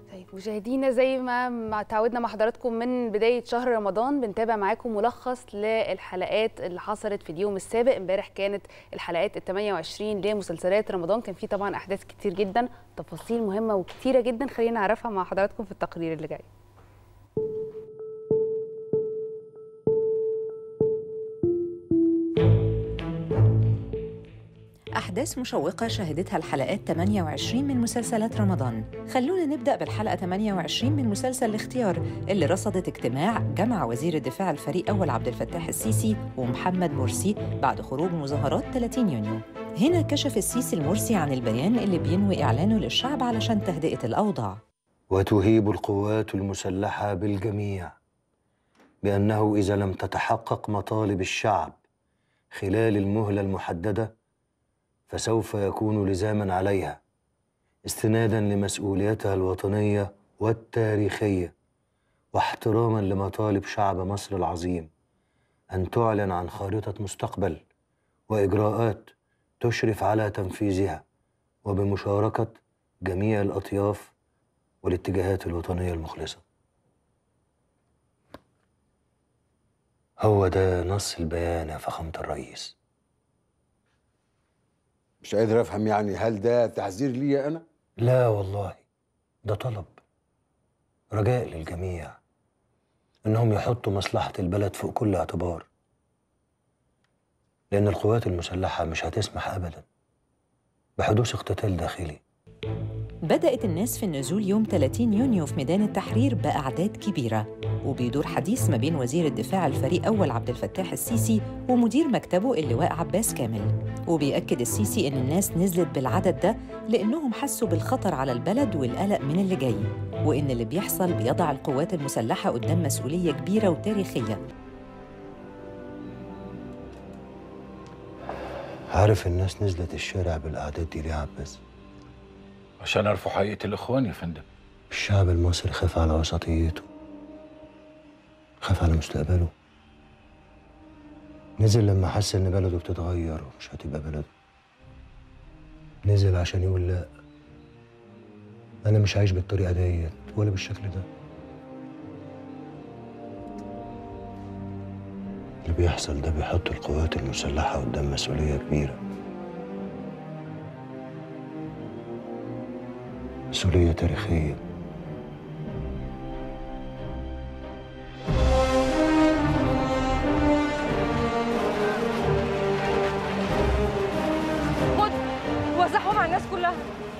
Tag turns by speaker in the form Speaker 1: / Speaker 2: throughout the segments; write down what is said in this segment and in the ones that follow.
Speaker 1: طيب مشاهدينا زي ما ما تعودنا مع حضراتكم من بدايه شهر رمضان بنتابع معاكم ملخص للحلقات اللي حصلت في اليوم السابق امبارح كانت الحلقات ال 28 لمسلسلات رمضان كان في طبعا احداث كتير جدا تفاصيل مهمه وكتيره جدا خلينا نعرفها مع حضراتكم في التقرير اللي جاي
Speaker 2: أحداث مشوقة شهدتها الحلقات 28 من مسلسلات رمضان خلونا نبدأ بالحلقة 28 من مسلسل الاختيار اللي رصدت اجتماع جمع وزير الدفاع الفريق أول عبد الفتاح السيسي ومحمد مرسي بعد خروج مظاهرات 30 يونيو هنا كشف السيسي المرسي عن البيان اللي بينوي إعلانه للشعب علشان تهدئة الأوضاع
Speaker 3: وتهيب القوات المسلحة بالجميع بأنه إذا لم تتحقق مطالب الشعب خلال المهلة المحددة فسوف يكون لزاما عليها استنادا لمسؤوليتها الوطنيه والتاريخيه واحتراما لمطالب شعب مصر العظيم ان تعلن عن خارطه مستقبل واجراءات تشرف على تنفيذها وبمشاركه جميع الاطياف والاتجاهات الوطنيه المخلصه هو ده نص البيان يا فخامه الرئيس
Speaker 4: مش قادر افهم يعني هل ده تحذير ليا انا
Speaker 3: لا والله ده طلب رجاء للجميع انهم يحطوا مصلحه البلد فوق كل اعتبار لان القوات المسلحه مش هتسمح ابدا بحدوث اقتتال داخلي
Speaker 2: بدأت الناس في النزول يوم 30 يونيو في ميدان التحرير بأعداد كبيرة وبيدور حديث ما بين وزير الدفاع الفريق أول عبد الفتاح السيسي ومدير مكتبه اللواء عباس كامل وبيأكد السيسي إن الناس نزلت بالعدد ده لأنهم حسوا بالخطر على البلد والقلق من اللي جاي وإن اللي بيحصل بيضع القوات المسلحة قدام مسؤولية كبيرة وتاريخية
Speaker 3: عارف الناس نزلت الشارع بالأعداد دي ليه يا عباس؟
Speaker 5: عشان ارفع حقيقه الاخوان يا فندم
Speaker 3: الشعب المصري خاف على وسطيته خاف على مستقبله نزل لما حس ان بلده بتتغير ومش هتبقى بلده نزل عشان يقول لا انا مش عايش بالطريقه ديت ولا بالشكل ده اللي بيحصل ده بيحط القوات المسلحه قدام مسؤوليه كبيره مسؤوليه تاريخيه
Speaker 6: خد وزعهم على الناس كلها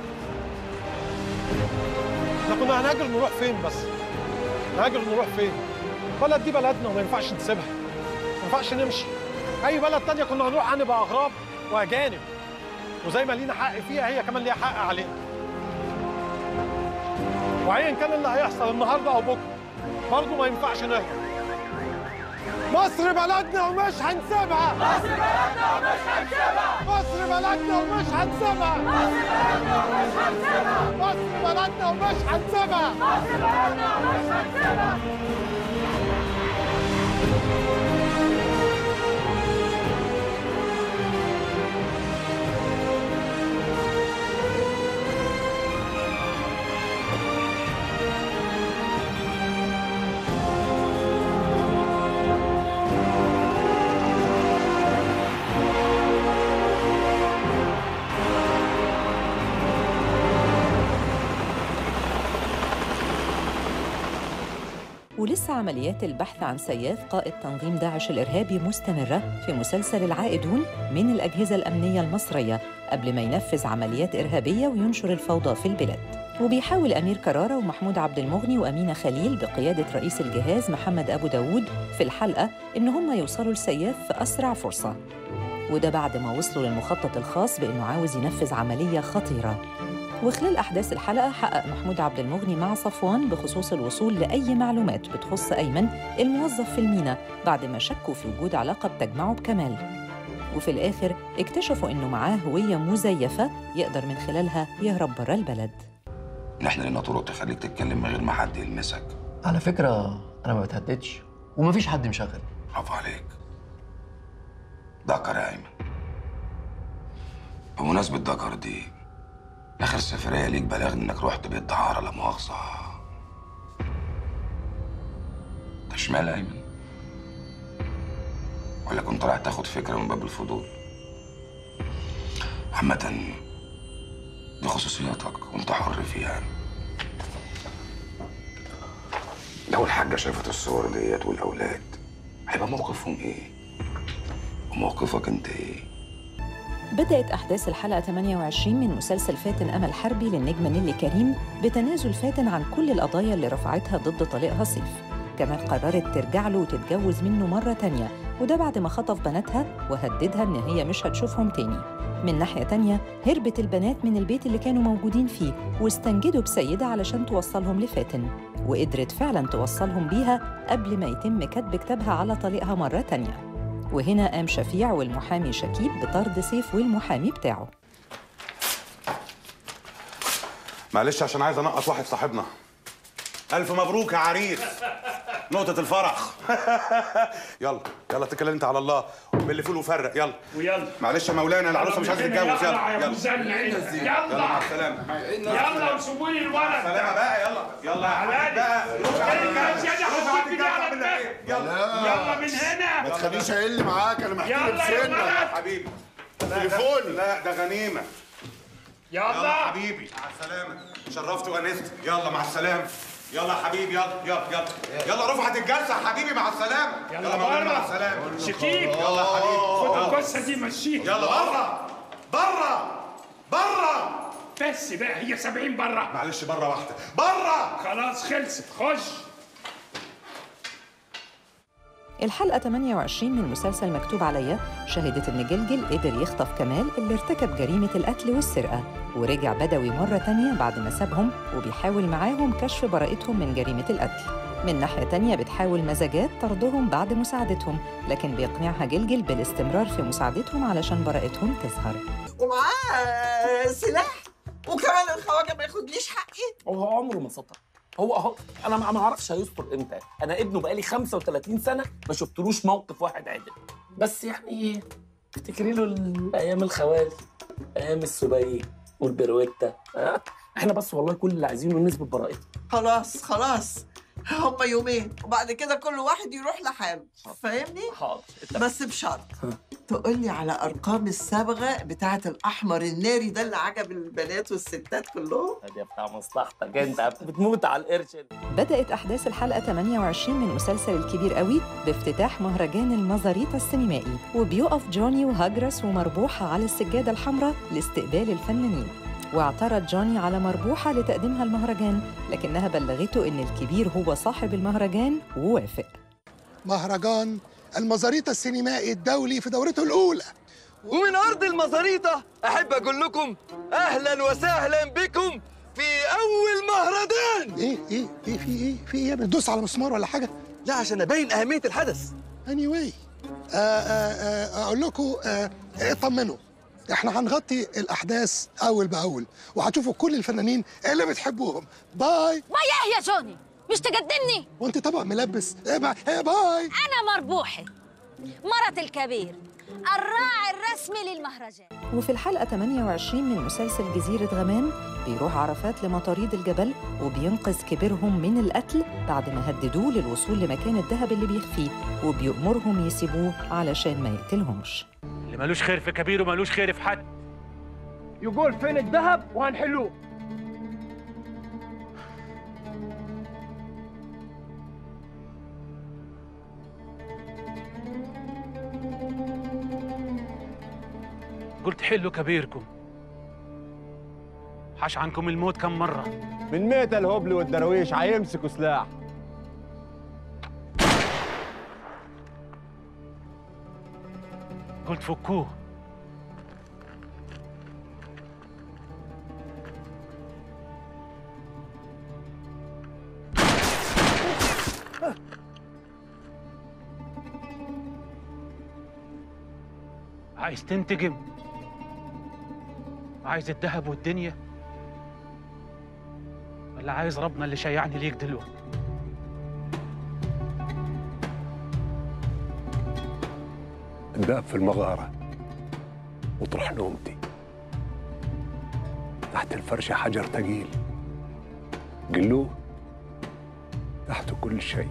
Speaker 7: احنا كنا هنهاجر نروح فين بس؟ نهاجر نروح فين؟ البلد دي بلدنا وما ينفعش نسيبها ما ينفعش نمشي اي بلد تانية كنا هنروح هنبقى اغراب واجانب وزي ما لينا حق فيها هي كمان ليها حق علينا وايا كان اللي هيحصل النهارده او بكره برضه ما ينفعش نهرب مصر بلدنا ومش هنسيبها مصر بلدنا ومش هنسيبها مصر بلدنا ومش هنسيبها مصر بلدنا ومش هنسيبها مصر بلدنا ومش هنسيبها
Speaker 2: ولسه عمليات البحث عن سياف قائد تنظيم داعش الإرهابي مستمرة في مسلسل العائدون من الأجهزة الأمنية المصرية قبل ما ينفذ عمليات إرهابية وينشر الفوضى في البلاد وبيحاول أمير كرارة ومحمود عبد المغني وأمينة خليل بقيادة رئيس الجهاز محمد أبو داود في الحلقة إن هم يوصلوا لسياف في أسرع فرصة وده بعد ما وصلوا للمخطط الخاص بأنه عاوز ينفذ عملية خطيرة وخلال أحداث الحلقة حقق محمود عبد المغني مع صفوان بخصوص الوصول لأي معلومات بتخص أيمن الموظف في المينا بعد ما شكوا في وجود علاقة بتجمعه بكمال وفي الآخر اكتشفوا إنه معاه هوية مزيفة يقدر من خلالها يهرب برا البلد
Speaker 8: احنا لنا طرق تخليك تتكلم من غير ما حد يلمسك
Speaker 9: على فكرة أنا ما بتهددش ومفيش حد مشغل
Speaker 8: برافو عليك دكر يا ايمن بمناسبة دكر دي اخر سفريه ليك بلغني انك رحت بيت دعاره لا مؤاخذه ده شمال ايمن ولا كنت رايح تاخد فكره من باب الفضول عامة دي خصوصياتك وانت حر فيها لو الحاجة شافت الصور ديت والأولاد هيبقى موقفهم إيه؟ وموقفك أنت إيه؟
Speaker 2: بدأت أحداث الحلقة 28 من مسلسل فاتن أمل حربي للنجم نيلي كريم بتنازل فاتن عن كل القضايا اللي رفعتها ضد طليقها سيف كمان قررت ترجع له وتتجوز منه مرة تانية وده بعد ما خطف بناتها وهددها إن هي مش هتشوفهم تاني من ناحية تانية هربت البنات من البيت اللي كانوا موجودين فيه واستنجدوا بسيدة علشان توصلهم لفاتن وقدرت فعلا توصلهم بيها قبل ما يتم كتب كتابها على طليقها مرة تانية وهنا قام شفيع والمحامي شكيب بطرد سيف والمحامي بتاعه
Speaker 10: معلش عشان عايز انقص واحد صاحبنا الف مبروك يا عريس نقطة الفرح يلا يلا اتكل انت على الله باللي فول وفرق يلا
Speaker 11: ويلا
Speaker 10: معلش يا مولانا العروسة مش عايزة تتجوز يلا
Speaker 11: يلا
Speaker 10: يلا
Speaker 11: يلا
Speaker 10: يلا مع السلامة
Speaker 11: يلا وسيبوا لي الولد
Speaker 10: سلامة بقى يلا يلا يا حبيبي بقى روح على الجواز. روح على الجواز قبل ما إيه. يلا
Speaker 11: يلا من هنا
Speaker 12: ما تخليش اقل معاك انا محتاج
Speaker 11: يلا يا
Speaker 12: سنك
Speaker 11: ولد.
Speaker 10: حبيبي
Speaker 12: تليفوني.
Speaker 10: لا ده غنيمة يلا
Speaker 11: يلا
Speaker 10: حبيبي مع السلامة شرفت وانست يلا مع السلامة يلا يا حبيبي يلا يلا يلا يلا رفعت الجلسة يا حبيبي مع السلامة
Speaker 11: يلا
Speaker 10: يلا مولانا مع
Speaker 11: بره.
Speaker 10: السلامة
Speaker 11: شكيب
Speaker 10: يلا يا حبيبي
Speaker 11: خد
Speaker 10: يلا.
Speaker 11: الجثه دي مشيها
Speaker 10: يلا بره بره بره
Speaker 11: بس بقى هي 70 بره
Speaker 10: معلش بره واحدة بره
Speaker 11: خلاص خلصت خش
Speaker 2: الحلقة 28 من مسلسل مكتوب عليا شهدت إن جلجل قدر يخطف كمال اللي ارتكب جريمة القتل والسرقة ورجع بدوي مرة تانية بعد ما سابهم وبيحاول معاهم كشف براءتهم من جريمة القتل من ناحية تانية بتحاول مزاجات طردهم بعد مساعدتهم لكن بيقنعها جلجل بالاستمرار في مساعدتهم علشان براءتهم تظهر
Speaker 13: ومعاه سلاح وكمان الخواجه ما ياخدليش حقي
Speaker 14: هو عمره ما سطر هو اهو انا ما ما اعرفش هيستر امتى انا ابنه بقالي 35 سنه ما شفتلوش موقف واحد عدل بس يعني افتكري له الايام الخوالي ايام السبايك والبرويتا ها؟ احنا بس والله كل اللي عايزينه نثبت براءته
Speaker 13: خلاص خلاص هما يومين وبعد كده كل واحد يروح لحاله فاهمني
Speaker 14: حاضر
Speaker 13: بس بشرط تقول لي على ارقام الصبغه بتاعه الاحمر الناري ده اللي عجب البنات والستات كلهم
Speaker 14: يا بتاع مصلحتك انت بتموت على القرش
Speaker 2: بدأت أحداث الحلقة 28 من مسلسل الكبير قوي بافتتاح مهرجان المزاريطة السينمائي وبيقف جوني وهجرس ومربوحة على السجادة الحمراء لاستقبال الفنانين واعترض جوني على مربوحة لتقديمها المهرجان لكنها بلغته إن الكبير هو صاحب المهرجان ووافق
Speaker 15: مهرجان المزاريطة السينمائي الدولي في دورته الأولى
Speaker 16: ومن أرض المزاريطة أحب أقول لكم أهلا وسهلا بكم في أول مهرجان
Speaker 15: إيه إيه إيه في إيه في إيه بتدوس على مسمار ولا حاجة؟
Speaker 16: لا عشان أبين أهمية الحدث
Speaker 15: anyway آه آه آه أقول لكم آه اطمنوا احنا هنغطي الأحداث أول بأول وهتشوفوا كل الفنانين اللي بتحبوهم باي
Speaker 17: ما ايه يا جوني مش تقدمني
Speaker 15: وانت طبعا ملبس ايه بقى ايه باي
Speaker 17: انا مربوحه مرة الكبير الراعي الرسمي للمهرجان
Speaker 2: وفي الحلقة 28 من مسلسل جزيرة غمام بيروح عرفات لمطاريد الجبل وبينقذ كبيرهم من القتل بعد ما هددوه للوصول لمكان الذهب اللي بيخفيه وبيأمرهم يسيبوه علشان ما يقتلهمش
Speaker 11: اللي ملوش خير في كبير وملوش خير في حد يقول فين الذهب وهنحلوه قلت حلوا كبيركم حش عنكم الموت كم مرة
Speaker 18: من ميت الهبل والدرويش هيمسكوا سلاح
Speaker 11: قلت فكوه عايز تنتقم عايز الذهب والدنيا ولا عايز ربنا اللي شيعني ليك دلوقتي
Speaker 19: نبقى في المغارة وطرح نومتي تحت الفرش حجر تجيل جلوه تحت كل شيء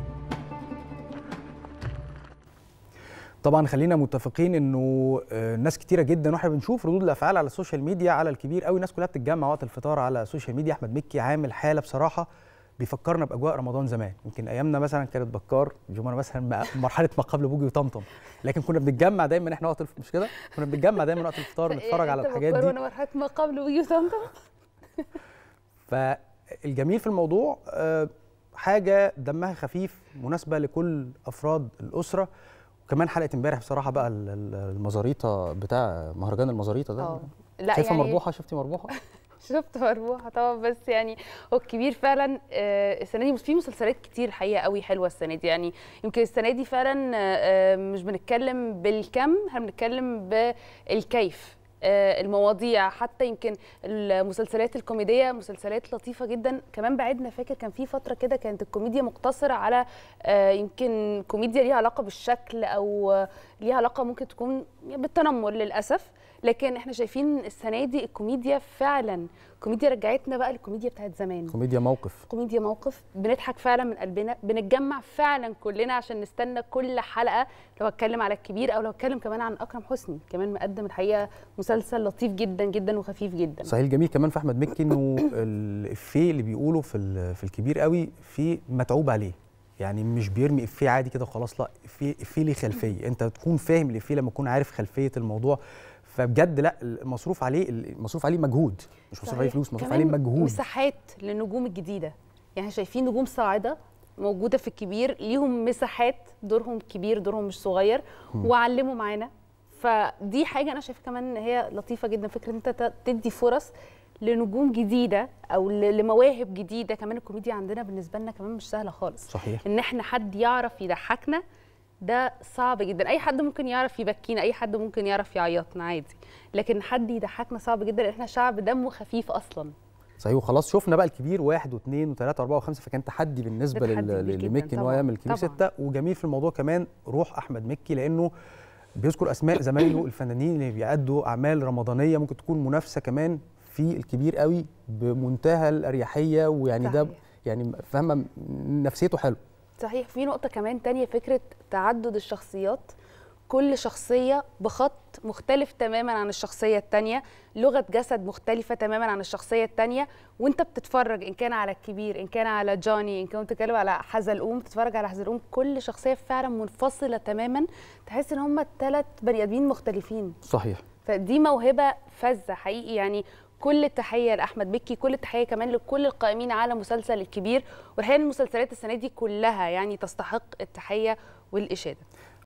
Speaker 20: طبعا خلينا متفقين انه آه، ناس كتيره جدا واحنا بنشوف ردود الافعال على السوشيال ميديا على الكبير قوي الناس كلها بتتجمع وقت الفطار على السوشيال ميديا احمد مكي عامل حاله بصراحه بيفكرنا باجواء رمضان زمان يمكن ايامنا مثلا كانت بكار جمعه مثلا مع- مرحله ما قبل بوجي وطمطم لكن كنا بنتجمع دايما احنا وقت الف... مش كده كنا بنتجمع دايما وقت الفطار نتفرج على الحاجات دي
Speaker 1: وانا مرحله ما قبل ويجي طنطا
Speaker 20: فالجميل في الموضوع آه، حاجه دمها خفيف مناسبه لكل افراد الاسره وكمان حلقه امبارح بصراحه بقى ال- ال- المزاريطه بتاع مهرجان المزاريطه ده
Speaker 1: اه لا
Speaker 20: شايفه
Speaker 1: يعني
Speaker 20: مربوحه شفتي مربوحه
Speaker 1: شفت مربوحه طبعا بس يعني هو الكبير فعلا آه، السنه دي في مسلسلات كتير الحقيقه قوي حلوه السنه دي يعني يمكن السنه دي فعلا آه، آه، مش بنتكلم بالكم احنا بنتكلم بالكيف آه، المواضيع حتى يمكن المسلسلات الكوميديه مسلسلات لطيفه جدا كمان بعدنا فاكر كان في فتره كده كانت الكوميديا مقتصره على آه، يمكن كوميديا ليها علاقه بالشكل او آه، ليها علاقه ممكن تكون بالتنمر للاسف لكن احنا شايفين السنه دي الكوميديا فعلا كوميديا رجعتنا بقى للكوميديا بتاعت زمان
Speaker 20: كوميديا موقف
Speaker 1: كوميديا موقف بنضحك فعلا من قلبنا بنتجمع فعلا كلنا عشان نستنى كل حلقه لو هتكلم على الكبير او لو هتكلم كمان عن اكرم حسني كمان مقدم الحقيقه مسلسل لطيف جدا جدا وخفيف جدا
Speaker 20: صحيح الجميل كمان في احمد مكي انه الافيه اللي بيقوله في ال- في الكبير قوي في متعوب عليه يعني مش بيرمي افيه عادي كده وخلاص لا افيه افيه ليه خلفيه انت تكون فاهم الافيه لما تكون عارف خلفيه الموضوع فبجد لا المصروف عليه المصروف عليه مجهود مش مصروف عليه
Speaker 1: صحيح.
Speaker 20: فلوس مصروف
Speaker 1: كمان
Speaker 20: عليه مجهود
Speaker 1: مساحات للنجوم الجديده يعني شايفين نجوم صاعده موجوده في الكبير ليهم مساحات دورهم كبير دورهم مش صغير
Speaker 20: مم.
Speaker 1: وعلموا معانا فدي حاجه انا شايفه كمان ان هي لطيفه جدا فكره ان انت ت- تدي فرص لنجوم جديده او ل- لمواهب جديده كمان الكوميديا عندنا بالنسبه لنا كمان مش سهله خالص
Speaker 20: صحيح
Speaker 1: ان احنا حد يعرف يضحكنا ده صعب جدا اي حد ممكن يعرف يبكينا اي حد ممكن يعرف يعيطنا عادي لكن حد يضحكنا صعب جدا لان احنا شعب دمه خفيف اصلا
Speaker 20: صحيح وخلاص شفنا بقى الكبير واحد واثنين وثلاثه واربعه وخمسه فكان تحدي بالنسبه
Speaker 1: ده تحدي
Speaker 20: لل-
Speaker 1: كبير جداً
Speaker 20: لمكي ان هو
Speaker 1: طبعاً،
Speaker 20: يعمل الكبير
Speaker 1: طبعاً.
Speaker 20: سته وجميل في الموضوع كمان روح احمد مكي لانه بيذكر اسماء زمايله الفنانين اللي بيأدوا اعمال رمضانيه ممكن تكون منافسه كمان في الكبير قوي بمنتهى الاريحيه ويعني ده
Speaker 1: صحيح.
Speaker 20: يعني فاهمه نفسيته حلو
Speaker 1: صحيح في نقطة كمان تانية فكرة تعدد الشخصيات كل شخصية بخط مختلف تماما عن الشخصية التانية لغة جسد مختلفة تماما عن الشخصية التانية وانت بتتفرج ان كان على الكبير ان كان على جوني ان كان بتتكلم على حزلقوم بتتفرج على حزلقوم كل شخصية فعلا منفصلة تماما تحس ان هم ثلاث بني ادمين مختلفين
Speaker 20: صحيح
Speaker 1: فدي موهبه فذه حقيقي يعني كل التحيه لاحمد مكي كل التحيه كمان لكل القائمين على مسلسل الكبير والحقيقه إن المسلسلات السنه دي كلها يعني تستحق التحيه والاشاده